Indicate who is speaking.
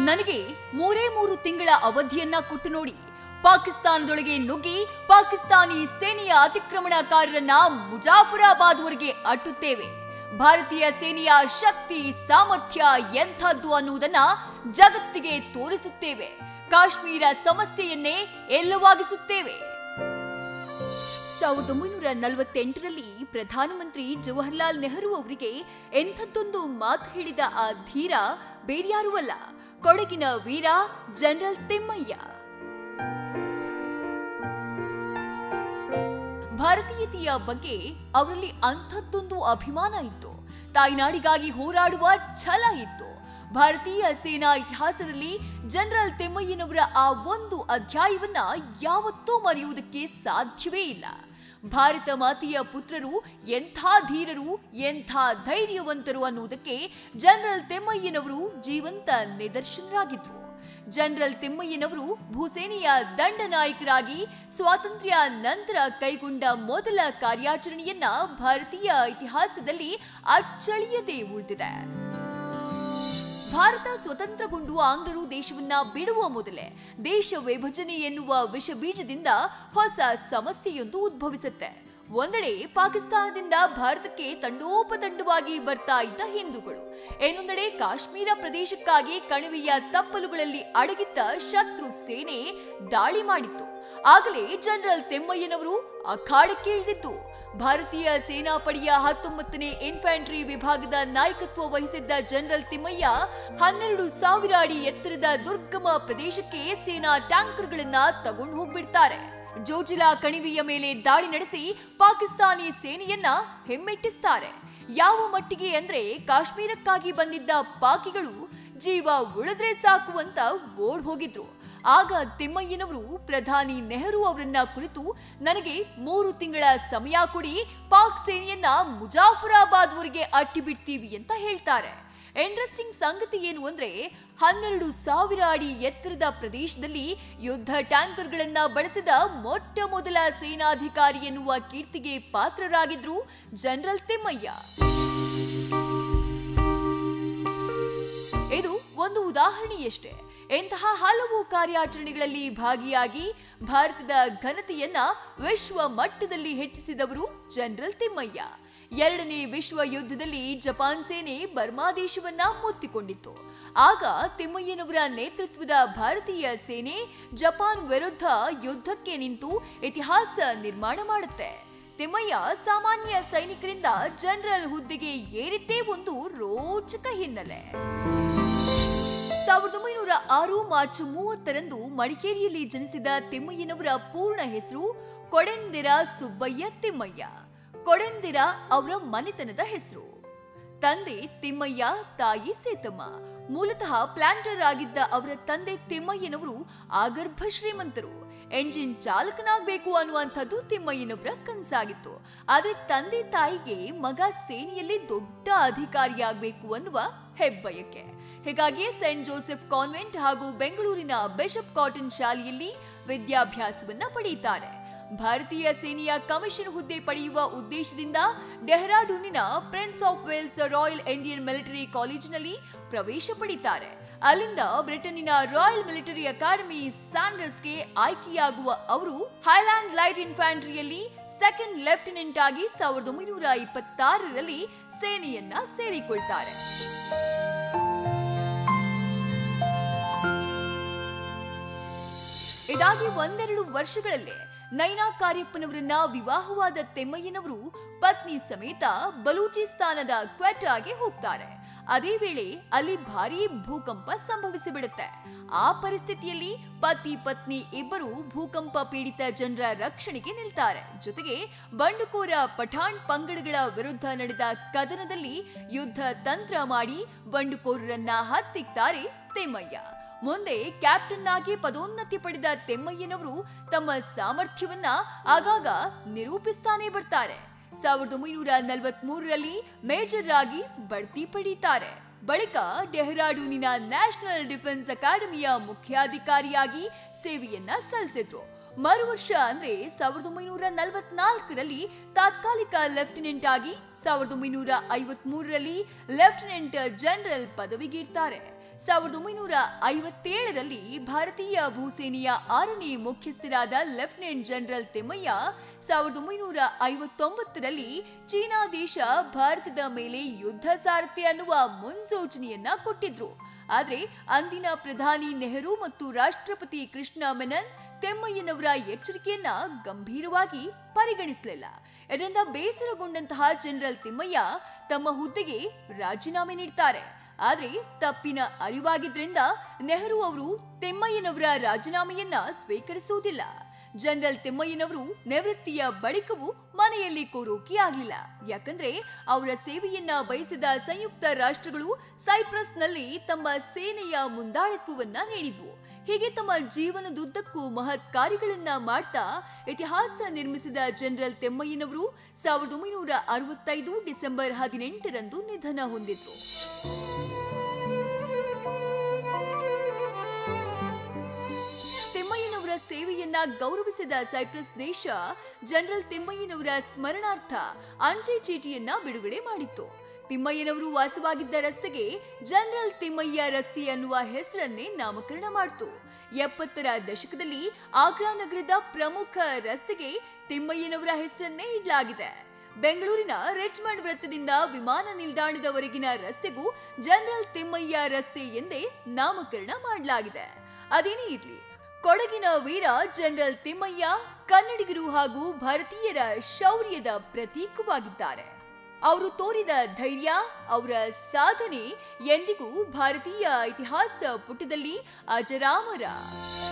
Speaker 1: ನನಗೆ ಮೂರೇ ಮೂರು ತಿಂಗಳ ಅವಧಿಯನ್ನ ಕೊಟ್ಟು ನೋಡಿ ಪಾಕಿಸ್ತಾನದೊಳಗೆ ನುಗ್ಗಿ ಪಾಕಿಸ್ತಾನಿ ಸೇನೆಯ ಅತಿಕ್ರಮಣಕಾರರನ್ನ ಮುಜಾಫರಾಬಾದ್ವರೆಗೆ ಅಟ್ಟುತ್ತೇವೆ ಭಾರತೀಯ ಸೇನೆಯ ಶಕ್ತಿ ಸಾಮರ್ಥ್ಯ ಎಂಥದ್ದು ಅನ್ನುವುದನ್ನ ಜಗತ್ತಿಗೆ ತೋರಿಸುತ್ತೇವೆ ಕಾಶ್ಮೀರ ಸಮಸ್ಯೆಯನ್ನೇ ಎಲ್ಲವಾಗಿಸುತ್ತೇವೆ ಸಾವಿರದ ಒಂಬೈನೂರ ನಲವತ್ತೆಂಟರಲ್ಲಿ ಪ್ರಧಾನಮಂತ್ರಿ ಜವಾಹರ್ಲಾಲ್ ನೆಹರು ಅವರಿಗೆ ಎಂಥದ್ದೊಂದು ಮಾತು ಹೇಳಿದ ಆ ಧೀರ ಬೇರ್ಯಾರೂ ಅಲ್ಲ ಕೊಡಗಿನ ವೀರ ಜನರಲ್ ತಿಮ್ಮಯ್ಯ ಭಾರತೀಯತೆಯ ಬಗ್ಗೆ ಅವರಲ್ಲಿ ಅಂಥದ್ದೊಂದು ಅಭಿಮಾನ ಇತ್ತು ತಾಯ್ನಾಡಿಗಾಗಿ ಹೋರಾಡುವ ಛಲ ಇತ್ತು ಭಾರತೀಯ ಸೇನಾ ಇತಿಹಾಸದಲ್ಲಿ ಜನರಲ್ ತಿಮ್ಮಯ್ಯನವರ ಆ ಒಂದು ಅಧ್ಯಾಯವನ್ನ ಯಾವತ್ತೂ ಮರೆಯುವುದಕ್ಕೆ ಸಾಧ್ಯವೇ ಇಲ್ಲ ಭಾರತ ಮಾತೆಯ ಪುತ್ರರು ಎಂಥ ಧೀರರು ಎಂಥ ಧೈರ್ಯವಂತರು ಅನ್ನುವುದಕ್ಕೆ ಜನರಲ್ ತಿಮ್ಮಯ್ಯನವರು ಜೀವಂತ ನಿದರ್ಶನರಾಗಿದ್ರು ಜನರಲ್ ತಿಮ್ಮಯ್ಯನವರು ಭೂಸೇನೆಯ ದಂಡನಾಯಕರಾಗಿ ಸ್ವಾತಂತ್ರ್ಯ ನಂತರ ಕೈಗೊಂಡ ಮೊದಲ ಕಾರ್ಯಾಚರಣೆಯನ್ನ ಭಾರತೀಯ ಇತಿಹಾಸದಲ್ಲಿ ಅಚ್ಚಳಿಯದೆ ಉಳಿದಿದೆ ಭಾರತ ಸ್ವತಂತ್ರಗೊಂಡು ಆಂಗ್ಲರು ದೇಶವನ್ನ ಬಿಡುವ ಮೊದಲೇ ದೇಶ ವಿಭಜನೆ ಎನ್ನುವ ವಿಷ ಬೀಜದಿಂದ ಹೊಸ ಸಮಸ್ಯೆಯೊಂದು ಉದ್ಭವಿಸುತ್ತೆ ಒಂದೆಡೆ ಪಾಕಿಸ್ತಾನದಿಂದ ಭಾರತಕ್ಕೆ ತಂಡೋಪತಂಡವಾಗಿ ಬರ್ತಾ ಇದ್ದ ಹಿಂದೂಗಳು ಇನ್ನೊಂದೆಡೆ ಕಾಶ್ಮೀರ ಪ್ರದೇಶಕ್ಕಾಗಿ ಕಣಿವೆಯ ತಪ್ಪಲುಗಳಲ್ಲಿ ಅಡಗಿದ್ದ ಶತ್ರು ಸೇನೆ ದಾಳಿ ಮಾಡಿತ್ತು ಆಗಲೇ ಜನರಲ್ ತಿಮ್ಮಯ್ಯನವರು ಅಖಾಡಕ್ಕೆ ಇಳಿದಿತ್ತು ಭಾರತೀಯ ಸೇನಾಪಡೆಯ ಹತ್ತೊಂಬತ್ತನೇ ಇನ್ಫ್ಯಾಂಟ್ರಿ ವಿಭಾಗದ ನಾಯಕತ್ವ ವಹಿಸಿದ್ದ ಜನರಲ್ ತಿಮ್ಮಯ್ಯ ಹನ್ನೆರಡು ಸಾವಿರ ಅಡಿ ಎತ್ತರದ ದುರ್ಗಮ ಪ್ರದೇಶಕ್ಕೆ ಸೇನಾ ಟ್ಯಾಂಕರ್ಗಳನ್ನ ತಗೊಂಡು ಹೋಗ್ಬಿಡ್ತಾರೆ ಜೋಜಿಲಾ ಕಣಿವೆಯ ಮೇಲೆ ದಾಳಿ ನಡೆಸಿ ಪಾಕಿಸ್ತಾನಿ ಸೇನೆಯನ್ನ ಹಿಮ್ಮೆಟ್ಟಿಸ್ತಾರೆ ಯಾವ ಮಟ್ಟಿಗೆ ಅಂದ್ರೆ ಕಾಶ್ಮೀರಕ್ಕಾಗಿ ಬಂದಿದ್ದ ಪಾಕಿಗಳು ಜೀವ ಉಳಿದ್ರೆ ಸಾಕು ಅಂತ ಓಡ್ ಹೋಗಿದ್ರು ಆಗ ತಿಮ್ಮಯ್ಯನವರು ಪ್ರಧಾನಿ ನೆಹರು ಅವರನ್ನ ಕುರಿತು ನನಗೆ ಮೂರು ತಿಂಗಳ ಸಮಯ ಕೊಡಿ ಪಾಕ್ ಸೇನೆಯನ್ನ ಮುಜಾಫರಾಬಾದ್ವರೆಗೆ ಅಟ್ಟಿ ಬಿಡ್ತೀವಿ ಅಂತ ಹೇಳ್ತಾರೆ ಇಂಟ್ರೆಸ್ಟಿಂಗ್ ಸಂಗತಿ ಏನು ಅಂದ್ರೆ ಹನ್ನೆರಡು ಸಾವಿರ ಅಡಿ ಎತ್ತರದ ಪ್ರದೇಶದಲ್ಲಿ ಯುದ್ಧ ಟ್ಯಾಂಕರ್ಗಳನ್ನ ಬಳಸಿದ ಮೊಟ್ಟ ಮೊದಲ ಸೇನಾಧಿಕಾರಿ ಎನ್ನುವ ಕೀರ್ತಿಗೆ ಪಾತ್ರರಾಗಿದ್ರು ಜನರಲ್ ತಿಮ್ಮಯ್ಯ ಇದು ಒಂದು ಉದಾಹರಣೆಯಷ್ಟೇ ಇಂತಹ ಹಲವು ಕಾರ್ಯಾಚರಣೆಗಳಲ್ಲಿ ಭಾಗಿಯಾಗಿ ಭಾರತದ ಘನತೆಯನ್ನ ವಿಶ್ವ ಮಟ್ಟದಲ್ಲಿ ಹೆಚ್ಚಿಸಿದವರು ಜನರಲ್ ತಿಮ್ಮಯ್ಯ ಎರಡನೇ ವಿಶ್ವ ಯುದ್ಧದಲ್ಲಿ ಜಪಾನ್ ಸೇನೆ ಬರ್ಮಾ ದೇಶವನ್ನ ಮುತ್ತಿಕೊಂಡಿತ್ತು ಆಗ ತಿಮ್ಮಯ್ಯನವರ ನೇತೃತ್ವದ ಭಾರತೀಯ ಸೇನೆ ಜಪಾನ್ ವಿರುದ್ಧ ಯುದ್ಧಕ್ಕೆ ನಿಂತು ಇತಿಹಾಸ ನಿರ್ಮಾಣ ಮಾಡುತ್ತೆ ತಿಮ್ಮಯ್ಯ ಸಾಮಾನ್ಯ ಸೈನಿಕರಿಂದ ಜನರಲ್ ಹುದ್ದೆಗೆ ಏರಿದ್ದೇ ಒಂದು ರೋಚಕ ಹಿನ್ನೆಲೆ ಸಾವಿರದ ಒಂಬೈನೂರ ಆರು ಮಾರ್ಚ್ ಮೂವತ್ತರಂದು ಮಡಿಕೇರಿಯಲ್ಲಿ ಜನಿಸಿದ ತಿಮ್ಮಯ್ಯನವರ ಪೂರ್ಣ ಹೆಸರು ಕೊಡೆಂದಿರ ಸುಬ್ಬಯ್ಯ ತಿಮ್ಮಯ್ಯ ಕೊಡೆಂದಿರ ಅವರ ಮನೆತನದ ಹೆಸರು ತಂದೆ ತಿಮ್ಮಯ್ಯ ತಾಯಿ ಸೇತಮ್ಮ ಮೂಲತಃ ಪ್ಲಾಂಟರ್ ಆಗಿದ್ದ ಅವರ ತಂದೆ ತಿಮ್ಮಯ್ಯನವರು ಆಗರ್ಭ ಶ್ರೀಮಂತರು ಎಂಜಿನ್ ಚಾಲಕನಾಗಬೇಕು ಅನ್ನುವಂಥದ್ದು ತಿಮ್ಮಯ್ಯನವರ ಕನಸಾಗಿತ್ತು ಆದ್ರೆ ತಂದೆ ತಾಯಿಗೆ ಮಗ ಸೇನೆಯಲ್ಲಿ ದೊಡ್ಡ ಅಧಿಕಾರಿಯಾಗಬೇಕು ಅನ್ನುವ ಹೆಬ್ಬಯಕೆ ಹೀಗಾಗಿ ಸೆಂಟ್ ಜೋಸೆಫ್ ಕಾನ್ವೆಂಟ್ ಹಾಗೂ ಬೆಂಗಳೂರಿನ ಬಿಷಪ್ ಕಾಟನ್ ಶಾಲೆಯಲ್ಲಿ ವಿದ್ಯಾಭ್ಯಾಸವನ್ನ ಪಡೆಯುತ್ತಾರೆ ಭಾರತೀಯ ಸೇನೆಯ ಕಮಿಷನ್ ಹುದ್ದೆ ಪಡೆಯುವ ಉದ್ದೇಶದಿಂದ ಡೆಹ್ರಾಡೂನಿನ Prince of Wales Royal Indian Military ಕಾಲೇಜಿನಲ್ಲಿ ಪ್ರವೇಶ ಪಡಿತಾರೆ ಅಲ್ಲಿಂದ ಬ್ರಿಟನ್ನಿನ ರಾಯಲ್ ಮಿಲಿಟರಿ ಅಕಾಡೆಮಿ ಸ್ಯಾಂಡರ್ಸ್ಗೆ ಆಯ್ಕೆಯಾಗುವ ಅವರು ಹೈಲ್ಯಾಂಡ್ ಲೈಟ್ ಇನ್ಫ್ಯಾಂಟ್ರಿಯಲ್ಲಿ ಸೆಕೆಂಡ್ ಲೆಫ್ಟಿನೆಂಟ್ ಆಗಿ ಸಾವಿರದ ಒಂಬೈನೂರ ಇಪ್ಪತ್ತಾರರಲ್ಲಿ ಸೇನೆಯನ್ನ ಸೇರಿಕೊಳ್ತಾರೆ ಇದಾಗಿ ಒಂದೆರಡು ವರ್ಷಗಳಲ್ಲೇ ನೈನಾ ಕಾರ್ಯಪ್ಪನವರನ್ನ ವಿವಾಹವಾದ ತೆಮ್ಮಯ್ಯನವರು ಪತ್ನಿ ಸಮೇತ ಬಲೂಚಿಸ್ತಾನದ ಕ್ವೆಟಾಗೆ ಹೋಗ್ತಾರೆ ಅದೇ ವೇಳೆ ಅಲ್ಲಿ ಭಾರೀ ಭೂಕಂಪ ಸಂಭವಿಸಿಬಿಡುತ್ತೆ ಆ ಪರಿಸ್ಥಿತಿಯಲ್ಲಿ ಪತಿ ಪತ್ನಿ ಇಬ್ಬರು ಭೂಕಂಪ ಪೀಡಿತ ಜನರ ರಕ್ಷಣೆಗೆ ನಿಲ್ತಾರೆ ಜೊತೆಗೆ ಬಂಡುಕೋರ ಪಠಾಣ್ ಪಂಗಡಗಳ ವಿರುದ್ಧ ನಡೆದ ಕದನದಲ್ಲಿ ಯುದ್ಧ ತಂತ್ರ ಮಾಡಿ ಬಂಡುಕೋರರನ್ನ ಹತ್ತಿಕ್ತಾರೆ ತಿಮ್ಮಯ್ಯ ಮುಂದೆ ಕ್ಯಾಪ್ಟನ್ ಆಗಿ ಪದೋನ್ನತಿ ಪಡೆದ ತೆಮ್ಮಯ್ಯನವರು ತಮ್ಮ ಸಾಮರ್ಥ್ಯವನ್ನ ಆಗಾಗ ನಿರೂಪಿಸ್ತಾನೆ ಬರ್ತಾರೆ ಸಾವಿರದ ಒಂಬೈನೂರ ನಲವತ್ತ್ ಮೂರರಲ್ಲಿ ಮೇಜರ್ ಆಗಿ ಬಡ್ತಿ ಪಡೀತಾರೆ ಬಳಿಕ ಡೆಹ್ರಾಡೂನಿನ ನ್ಯಾಷನಲ್ ಡಿಫೆನ್ಸ್ ಅಕಾಡೆಮಿಯ ಮುಖ್ಯಾಧಿಕಾರಿಯಾಗಿ ಸೇವೆಯನ್ನ ಸಲ್ಲಿಸಿದ್ರು ಮರು ವರ್ಷ ಅಂದ್ರೆ ಸಾವಿರದ ಒಂಬೈನೂರ ನಲವತ್ನಾಲ್ಕರಲ್ಲಿ ತಾತ್ಕಾಲಿಕ ಲೆಫ್ಟಿನೆಂಟ್ ಆಗಿ ಸಾವಿರದ ಒಂಬೈನೂರ ಐವತ್ ಮೂರರಲ್ಲಿ ಲೆಫ್ಟಿನೆಂಟ್ ಜನರಲ್ ಪದವಿಗೇರ್ತಾರೆ ಸಾವಿರದ ಒಂಬೈನೂರ ಐವತ್ತೇಳರಲ್ಲಿ ಭಾರತೀಯ ಭೂಸೇನೆಯ ಆರನೇ ಮುಖ್ಯಸ್ಥರಾದ ಲೆಫ್ಟಿನೆಂಟ್ ಜನರಲ್ ತಿಮ್ಮಯ್ಯ ಸಾವಿರದ ಒಂಬೈನೂರ ಐವತ್ತೊಂಬತ್ತರಲ್ಲಿ ಚೀನಾ ದೇಶ ಭಾರತದ ಮೇಲೆ ಯುದ್ಧ ಸಾರಥ್ಯ ಅನ್ನುವ ಮುನ್ಸೂಚನೆಯನ್ನ ಕೊಟ್ಟಿದ್ರು ಆದ್ರೆ ಅಂದಿನ ಪ್ರಧಾನಿ ನೆಹರು ಮತ್ತು ರಾಷ್ಟ್ರಪತಿ ಕೃಷ್ಣ ಮೆನನ್ ತೆಮ್ಮಯ್ಯನವರ ಎಚ್ಚರಿಕೆಯನ್ನ ಗಂಭೀರವಾಗಿ ಪರಿಗಣಿಸಲಿಲ್ಲ ಇದರಿಂದ ಬೇಸರಗೊಂಡಂತಹ ಜನರಲ್ ತಿಮ್ಮಯ್ಯ ತಮ್ಮ ಹುದ್ದೆಗೆ ರಾಜೀನಾಮೆ ನೀಡ್ತಾರೆ ಆದ್ರೆ ತಪ್ಪಿನ ಅರಿವಾಗಿದ್ರಿಂದ ನೆಹರು ಅವರು ತಿಮ್ಮಯ್ಯನವರ ರಾಜೀನಾಮೆಯನ್ನ ಸ್ವೀಕರಿಸುವುದಿಲ್ಲ ಜನರಲ್ ತಿಮ್ಮಯ್ಯನವರು ನಿವೃತ್ತಿಯ ಬಳಿಕವೂ ಮನೆಯಲ್ಲಿ ಕೋರೋಕಿ ಆಗ್ಲಿಲ್ಲ ಯಾಕಂದ್ರೆ ಅವರ ಸೇವೆಯನ್ನ ಬಯಸಿದ ಸಂಯುಕ್ತ ರಾಷ್ಟ್ರಗಳು ಸೈಪ್ರಸ್ನಲ್ಲಿ ತಮ್ಮ ಸೇನೆಯ ಮುಂದಾಳತ್ವವನ್ನ ನೀಡಿದ್ವು ಹೀಗೆ ತಮ್ಮ ಜೀವನದುದ್ದಕ್ಕೂ ಮಹತ್ ಕಾರ್ಯಗಳನ್ನ ಮಾಡ್ತಾ ಇತಿಹಾಸ ನಿರ್ಮಿಸಿದ ಜನರಲ್ ತೆಮ್ಮಯ್ಯನವರು ಸಾವಿರದ ಒಂಬೈನೂರ ಅರವತ್ತೈದು ಡಿಸೆಂಬರ್ ಹದಿನೆಂಟರಂದು ನಿಧನ ಹೊಂದಿದ್ರು ತಿಮ್ಮಯ್ಯನವರ ಸೇವೆಯನ್ನ ಗೌರವಿಸಿದ ಸೈಪ್ರಸ್ ದೇಶ ಜನರಲ್ ತಿಮ್ಮಯ್ಯನವರ ಸ್ಮರಣಾರ್ಥ ಅಂಚೆ ಚೀಟಿಯನ್ನ ಬಿಡುಗಡೆ ಮಾಡಿತ್ತು ತಿಮ್ಮಯ್ಯನವರು ವಾಸವಾಗಿದ್ದ ರಸ್ತೆಗೆ ಜನರಲ್ ತಿಮ್ಮಯ್ಯ ರಸ್ತೆ ಅನ್ನುವ ಹೆಸರನ್ನೇ ನಾಮಕರಣ ಮಾಡಿತು ಎಪ್ಪತ್ತರ ದಶಕದಲ್ಲಿ ಆಗ್ರಾ ನಗರದ ಪ್ರಮುಖ ರಸ್ತೆಗೆ ತಿಮ್ಮಯ್ಯನವರ ಹೆಸರನ್ನೇ ಇಡಲಾಗಿದೆ ಬೆಂಗಳೂರಿನ ರಿಚ್ಮಂಡ್ ವೃತ್ತದಿಂದ ವಿಮಾನ ನಿಲ್ದಾಣದವರೆಗಿನ ರಸ್ತೆಗೂ ಜನರಲ್ ತಿಮ್ಮಯ್ಯ ರಸ್ತೆ ಎಂದೇ ನಾಮಕರಣ ಮಾಡಲಾಗಿದೆ ಅದೇನೇ ಇರ್ಲಿ ಕೊಡಗಿನ ವೀರ ಜನರಲ್ ತಿಮ್ಮಯ್ಯ ಕನ್ನಡಿಗರು ಹಾಗೂ ಭಾರತೀಯರ ಶೌರ್ಯದ ಪ್ರತೀಕವಾಗಿದ್ದಾರೆ ಅವರು ತೋರಿದ ಧೈರ್ಯ ಅವರ ಸಾಧನೆ ಎಂದಿಗೂ ಭಾರತೀಯ ಇತಿಹಾಸ ಪುಟದಲ್ಲಿ ಅಜರಾಮರ